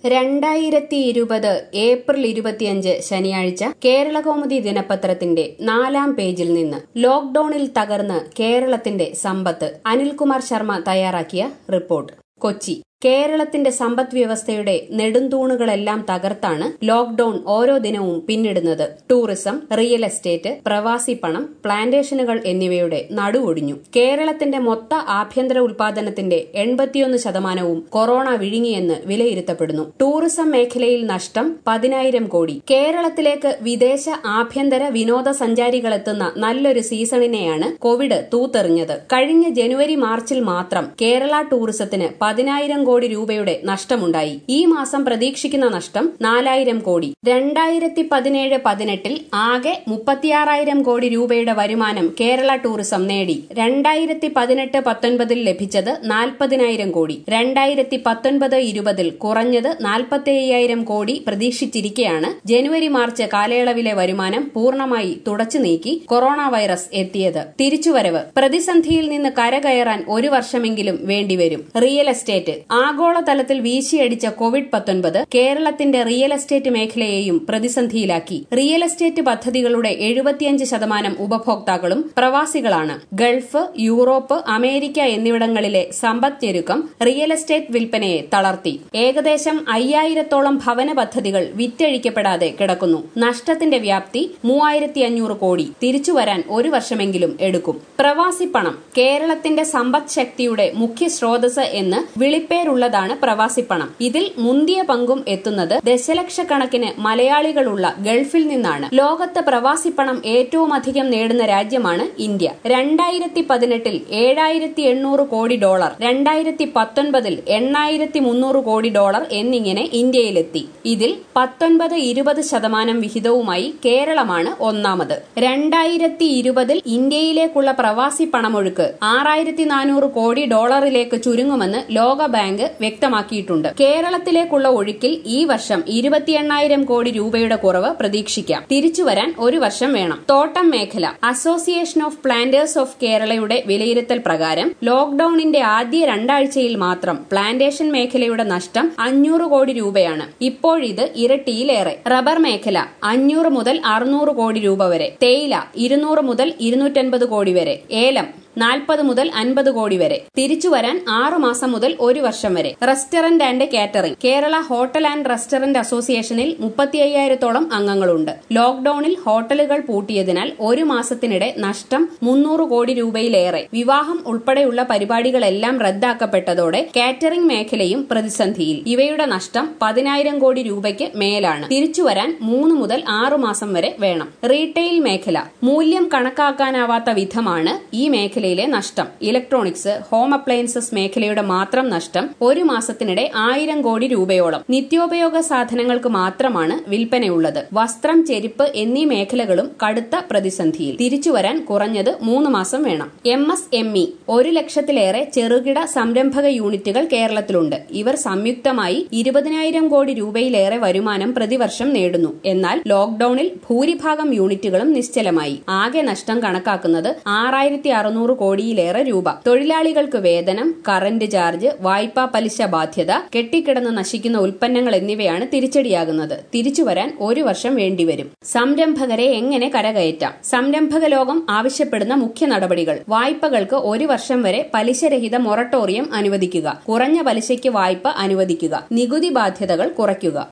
രണ്ടായിരത്തി ഇരുപത് ഏപ്രിൽ ഇരുപത്തിയഞ്ച് ശനിയാഴ്ച കേരളകൗമുദി ദിനപത്രത്തിന്റെ നാലാം പേജിൽ നിന്ന് ലോക്ഡൌണിൽ തകർന്ന് കേരളത്തിന്റെ സമ്പത്ത് അനിൽകുമാർ ശർമ്മ തയ്യാറാക്കിയ റിപ്പോർട്ട് കൊച്ചി കേരളത്തിന്റെ സമ്പദ് വ്യവസ്ഥയുടെ നെടുന്തൂണുകളെല്ലാം തകർത്താണ് ലോക്ഡൌൺ ഓരോ ദിനവും പിന്നിടുന്നത് ടൂറിസം റിയൽ എസ്റ്റേറ്റ് പ്രവാസി പണം പ്ലാന്റേഷനുകൾ എന്നിവയുടെ നടുവൊടിഞ്ഞു കേരളത്തിന്റെ മൊത്ത ആഭ്യന്തര ഉൽപാദനത്തിന്റെ എൺപത്തിയൊന്ന് ശതമാനവും കൊറോണ വിഴുങ്ങിയെന്ന് വിലയിരുത്തപ്പെടുന്നു ടൂറിസം മേഖലയിൽ നഷ്ടം പതിനായിരം കോടി കേരളത്തിലേക്ക് വിദേശ ആഭ്യന്തര വിനോദസഞ്ചാരികളെത്തുന്ന നല്ലൊരു സീസണിനെയാണ് കോവിഡ് തൂത്തെറിഞ്ഞത് കഴിഞ്ഞ ജനുവരി മാർച്ചിൽ മാത്രം കേരള ടൂറിസത്തിന് പതിനായിരം കോടി രൂപയുടെ നഷ്ടമുണ്ടായി ഈ മാസം പ്രതീക്ഷിക്കുന്ന നഷ്ടം നാലായിരം കോടി രണ്ടായിരത്തി പതിനേഴ് പതിനെട്ടിൽ ആകെ മുപ്പത്തിയാറായിരം കോടി രൂപയുടെ വരുമാനം കേരള ടൂറിസം നേടി രണ്ടായിരത്തി പതിനെട്ട് പത്തൊൻപതിൽ ലഭിച്ചത് നാൽപ്പതിനായിരം കോടി രണ്ടായിരത്തി പത്തൊൻപത് ഇരുപതിൽ കുറഞ്ഞത് നാൽപ്പത്തി അയ്യായിരം കോടി പ്രതീക്ഷിച്ചിരിക്കെയാണ് ജനുവരി മാർച്ച് കാലയളവിലെ വരുമാനം പൂർണ്ണമായി തുടച്ചു നീക്കി കൊറോണ വൈറസ് എത്തിയത് തിരിച്ചുവരവ് പ്രതിസന്ധിയിൽ നിന്ന് കരകയറാൻ ഒരു വർഷമെങ്കിലും വേണ്ടിവരും റിയൽ എസ്റ്റേറ്റ് ആഗോളതലത്തിൽ വീശിയടിച്ച കോവിഡ് പത്തൊൻപത് കേരളത്തിന്റെ റിയൽ എസ്റ്റേറ്റ് മേഖലയെയും പ്രതിസന്ധിയിലാക്കി റിയൽ എസ്റ്റേറ്റ് പദ്ധതികളുടെ എഴുപത്തിയഞ്ച് ശതമാനം ഉപഭോക്താക്കളും പ്രവാസികളാണ് ഗൾഫ് യൂറോപ്പ് അമേരിക്ക എന്നിവിടങ്ങളിലെ സമ്പദ് ഞെരുക്കം റിയൽ എസ്റ്റേറ്റ് വിൽപ്പനയെ തളർത്തി ഏകദേശം അയ്യായിരത്തോളം ഭവന പദ്ധതികൾ വിറ്റഴിക്കപ്പെടാതെ കിടക്കുന്നു നഷ്ടത്തിന്റെ വ്യാപ്തി മൂവായിരത്തി അഞ്ഞൂറ് കോടി തിരിച്ചുവരാൻ ഒരു വർഷമെങ്കിലും എടുക്കും പ്രവാസി പണം കേരളത്തിന്റെ സമ്പദ് ശക്തിയുടെ മുഖ്യ സ്രോതസ് എന്ന് വിളിപ്പേരുള്ളതാണ് പ്രവാസിപ്പണം ഇതിൽ മുന്തിയ പങ്കും എത്തുന്നത് ദശലക്ഷക്കണക്കിന് മലയാളികളുള്ള ഗൾഫിൽ നിന്നാണ് ലോകത്ത് പ്രവാസിപ്പണം ഏറ്റവും അധികം നേടുന്ന രാജ്യമാണ് ഇന്ത്യ രണ്ടായിരത്തി പതിനെട്ടിൽ ഏഴായിരത്തി എണ്ണൂറ് കോടി ഡോളർ രണ്ടായിരത്തി പത്തൊൻപതിൽ എണ്ണായിരത്തി മുന്നൂറ് കോടി ഡോളർ എന്നിങ്ങനെ ഇന്ത്യയിലെത്തി ഇതിൽ പത്തൊൻപത് ഇരുപത് ശതമാനം വിഹിതവുമായി കേരളമാണ് ഒന്നാമത് രണ്ടായിരത്തി ഇരുപതിൽ ഇന്ത്യയിലേക്കുള്ള പ്രവാസി പണമൊഴുക്ക് ആറായിരത്തി നാനൂറ് കോടി ഡോളറിലേക്ക് ചുരുങ്ങുമെന്ന് ലോക ബാങ്ക് വ്യക്തമാക്കിയിട്ടുണ്ട് കേരളത്തിലേക്കുള്ള ഒഴുക്കിൽ ഈ വർഷം ഇരുപത്തി എണ്ണായിരം കോടി രൂപയുടെ കുറവ് പ്രതീക്ഷിക്കാം തിരിച്ചുവരാൻ ഒരു വർഷം വേണം തോട്ടം മേഖല അസോസിയേഷൻ ഓഫ് പ്ലാന്റേഴ്സ് ഓഫ് കേരളയുടെ വിലയിരുത്തൽ പ്രകാരം ലോക്ഡൌണിന്റെ ആദ്യ രണ്ടാഴ്ചയിൽ മാത്രം പ്ലാന്റേഷൻ മേഖലയുടെ നഷ്ടം അഞ്ഞൂറ് കോടി രൂപയാണ് ഇപ്പോഴിത് ഇരട്ടിയിലേറെ റബ്ബർ മേഖല അഞ്ഞൂറ് മുതൽ അറുന്നൂറ് കോടി രൂപ വരെ തേയില ഇരുന്നൂറ് മുതൽ ഇരുന്നൂറ്റൻപത് കോടി വരെ ഏലം നാൽപ്പത് മുതൽ അൻപത് കോടി വരെ തിരിച്ചുവരാൻ ആറു മാസം മുതൽ ഒരു വർഷം വരെ restaurant and catering Kerala hotel and restaurant അസോസിയേഷനിൽ മുപ്പത്തി അയ്യായിരത്തോളം അംഗങ്ങളുണ്ട് ലോക്ഡൌണിൽ ഹോട്ടലുകൾ പൂട്ടിയതിനാൽ ഒരു മാസത്തിനിടെ നഷ്ടം മുന്നൂറ് കോടി രൂപയിലേറെ വിവാഹം ഉൾപ്പെടെയുള്ള പരിപാടികളെല്ലാം റദ്ദാക്കപ്പെട്ടതോടെ കാറ്ററിംഗ് മേഖലയും പ്രതിസന്ധിയിൽ ഇവയുടെ നഷ്ടം പതിനായിരം കോടി രൂപയ്ക്ക് മേലാണ് തിരിച്ചുവരാൻ മൂന്ന് മുതൽ ആറു മാസം വരെ വേണം റീറ്റെയിൽ മേഖല മൂല്യം കണക്കാക്കാനാവാത്ത വിധമാണ് ഈ മേഖല മേഖലയിലെ നഷ്ടം ഇലക്ട്രോണിക്സ് ഹോം അപ്ലയൻസസ് മേഖലയുടെ മാത്രം നഷ്ടം ഒരു മാസത്തിനിടെ ആയിരം കോടി രൂപയോളം നിത്യോപയോഗ സാധനങ്ങൾക്ക് മാത്രമാണ് വിൽപ്പനയുള്ളത് വസ്ത്രം ചെരുപ്പ് എന്നീ മേഖലകളും കടുത്ത പ്രതിസന്ധിയിൽ തിരിച്ചുവരാൻ കുറഞ്ഞത് മൂന്ന് മാസം വേണം എം എസ് എം ഇ ഒരു ലക്ഷത്തിലേറെ ചെറുകിട സംരംഭക യൂണിറ്റുകൾ കേരളത്തിലുണ്ട് ഇവർ സംയുക്തമായി ഇരുപതിനായിരം കോടി രൂപയിലേറെ വരുമാനം പ്രതിവർഷം നേടുന്നു എന്നാൽ ലോക്ഡൌണിൽ ഭൂരിഭാഗം യൂണിറ്റുകളും നിശ്ചലമായി ആകെ നഷ്ടം കണക്കാക്കുന്നത് ആറായിരത്തി അറുന്നൂറ് കോടിയിലേറെ രൂപ തൊഴിലാളികൾക്ക് വേതനം കറന്റ് ചാർജ് വായ്പാ പലിശ ബാധ്യത കെട്ടിക്കിടന്ന് നശിക്കുന്ന ഉൽപ്പന്നങ്ങൾ എന്നിവയാണ് തിരിച്ചടിയാകുന്നത് തിരിച്ചുവരാൻ ഒരു വർഷം വേണ്ടിവരും സംരംഭകരെ എങ്ങനെ കരകയറ്റാം സംരംഭക ലോകം ആവശ്യപ്പെടുന്ന മുഖ്യ നടപടികൾ വായ്പകൾക്ക് ഒരു വർഷം വരെ പലിശരഹിത മൊറട്ടോറിയം അനുവദിക്കുക കുറഞ്ഞ പലിശയ്ക്ക് വായ്പ അനുവദിക്കുക നികുതി ബാധ്യതകൾ കുറയ്ക്കുക